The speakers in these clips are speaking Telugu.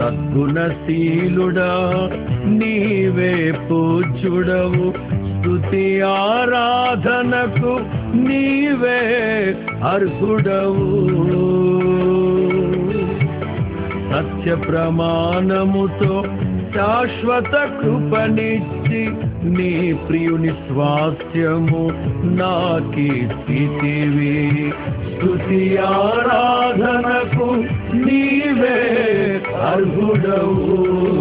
సద్గుణశీలుడా నీవే పూజ్యుడవు స్తుతి ఆరాధనకు నీవే అర్హుడవు సత్య ప్రమాణముతో శాశ్వత కృపనిచ్చి నీ ప్రియుని స్వాస్థ్యము నాకిచ్చితివి స్తుతి ఆరాధనకు నీవే అర్హుడవు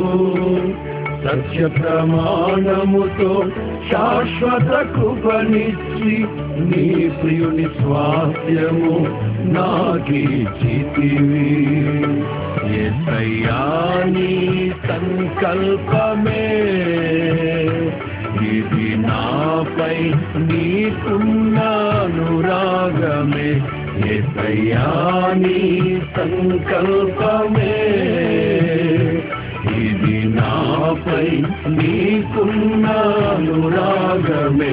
సత్య ప్రమాణముతో శాశ్వత కృపనిచ్చి నీ ప్రియుని స్వాస్థ్యము నాకిచ్చితివి ఎసయ్యా నీ సంకల్పమే ఇది నాపై నీకున్న అనురాగమే ఎసయ్యా నీ సంకల్పమే ఇది నాపై నీకున్న అనురాగమే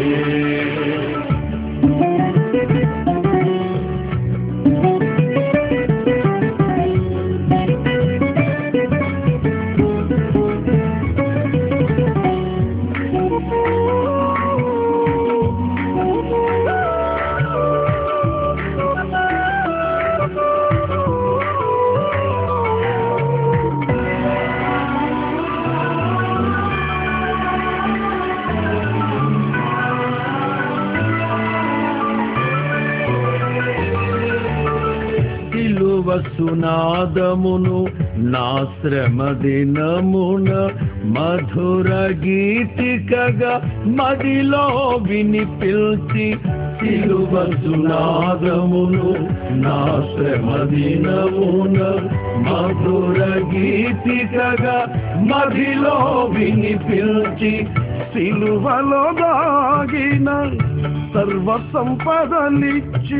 సిలువ సునాదమును నా శ్రమ దినమున మధుర గీతికగా మదిలో వినిపిల్చి సిలువ సునాదమును నా శ్రమ దినమున మధుర గీతికగా మదిలో వినిపిల్చి సిలువలో దాగిన సర్వ సంపదలిచ్చి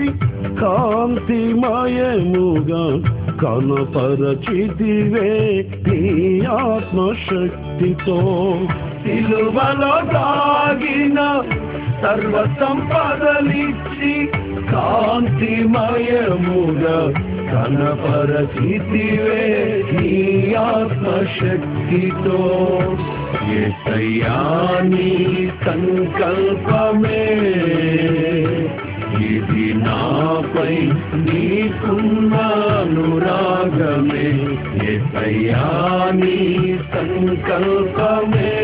కాంతిమయముగా కనపరచిదివే నీ ఆత్మశక్తితో సిలువలో దాగిన సర్వ సంపదలిచ్చి కాంతిమయముగా కనపరచితివే నీ ఆత్మశక్తితో ఎసయ్యా నీ సంకల్పమే ఇది నాపై నీకున్న అనురాగమే ఎసయ్యా నీ సంకల్పమే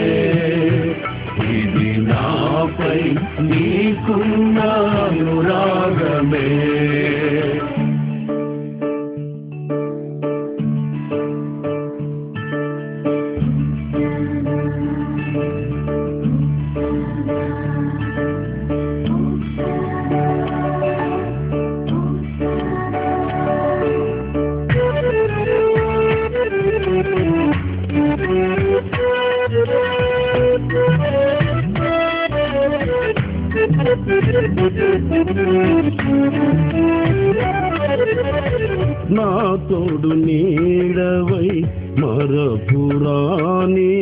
ఇది నాపై నీకున్న అనురాగమే నా తోడు నీడవై మరపురాని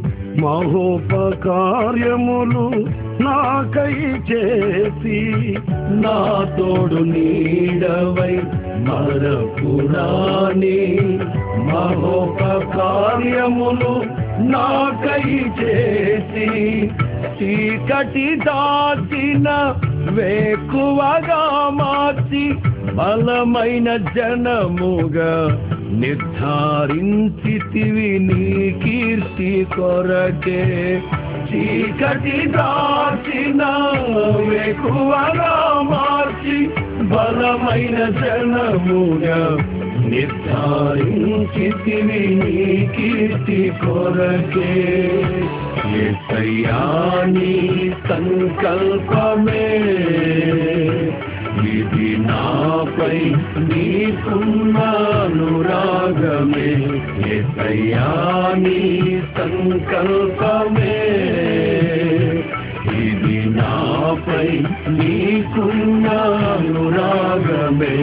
మహోపకార్యములు నాకై చేసి నా తోడు నీడవై మరపురాని మహోపకార్యములు నాకై చేసి చీకటి దాచిన వేకువగా మార్చి బలమైన జనముగా నిర్ధారించితివి నీ కీర్తి కొరకే చీకటి దాచిన వేకువగా మార్చి బలమైన జనముగా నిర్ధారించితివి నీ కీర్తి కొరకే ఎసయ్యా నీ సంకల్పమే ఇది నాపై నీకున్న అనురాగమే ఎసయ్యా నీ సంకల్పమే ఇది నాపై నీకున్న అనురాగమే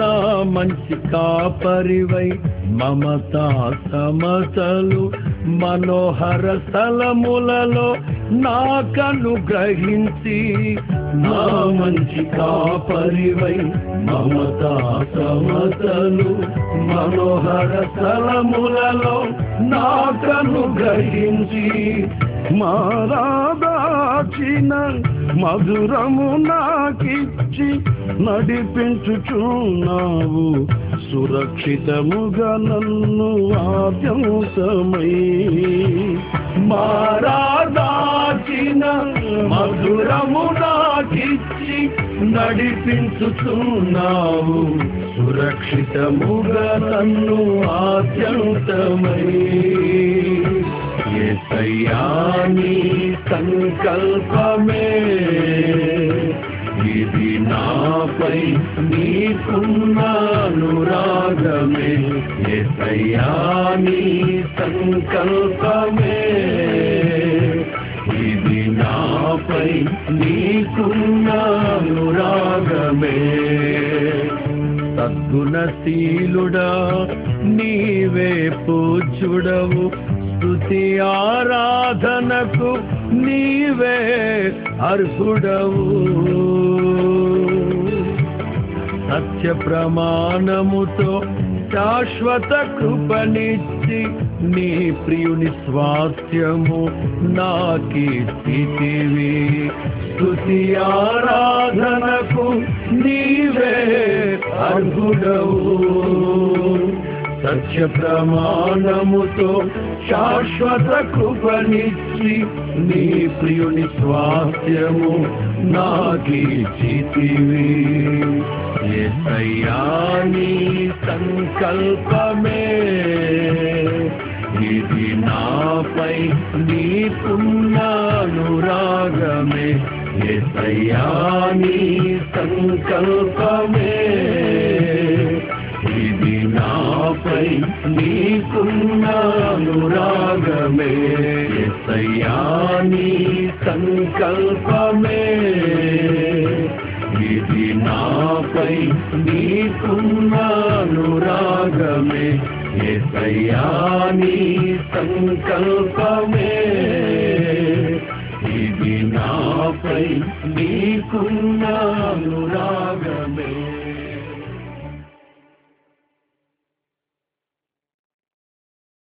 నా మంచి కాపరివై మమతా సమతలు మనోహర స్థలములలో నాకను గ్రహించి నా మంచి కాపరివై మమతా సమతలు మనోహర స్థలములలో నాకను గ్రహించి మారాదాచిన మధురము నాకిచ్చి నడిపించుచున్నావు సురక్షితముగా నన్ను ఆద్యంతమై మారాదాచిన మధురము నాకిచ్చి నడిపించుచున్నావు సురక్షితముగా నన్ను ఆద్యంతమై ఏసయ్యాని సంకల్పమే ఇది నాపై నీకున్నానురాగమే ఏసయ్యాని సంకల్పమే ఇది నాపై నీకున్నానురాగమే సద్గుణశీలుడా నీవే పూజుడవు స్తుతి ఆరాధనకు నీవే అర్హుడవు సత్య ప్రమాణముతో శాశ్వత కృపనిచ్చి నీ ప్రియుని స్వాస్థ్యము నాకి స్థితివి స్తుతి ఆరాధనకు నీవే అర్హుడవు సత్య ప్రమాణముతో శాశ్వత కృపనిచ్చి నీ ప్రియుని స్వాస్థ్యము నాకి చితివి ఏసయ్యాని సంకల్పమే ఇది నాపై నీకున్నానురాగమే ఏసయ్యాని సంకల్పమే ఇది నాపై నీకున్నానురాగమే ఎసయ్యాని సంకల్పమే ఇది నాపై నీకున్నానురాగమే ఎసయ్యాని సంకల్పమే ఇది నాపై నీకున్నానురాగమే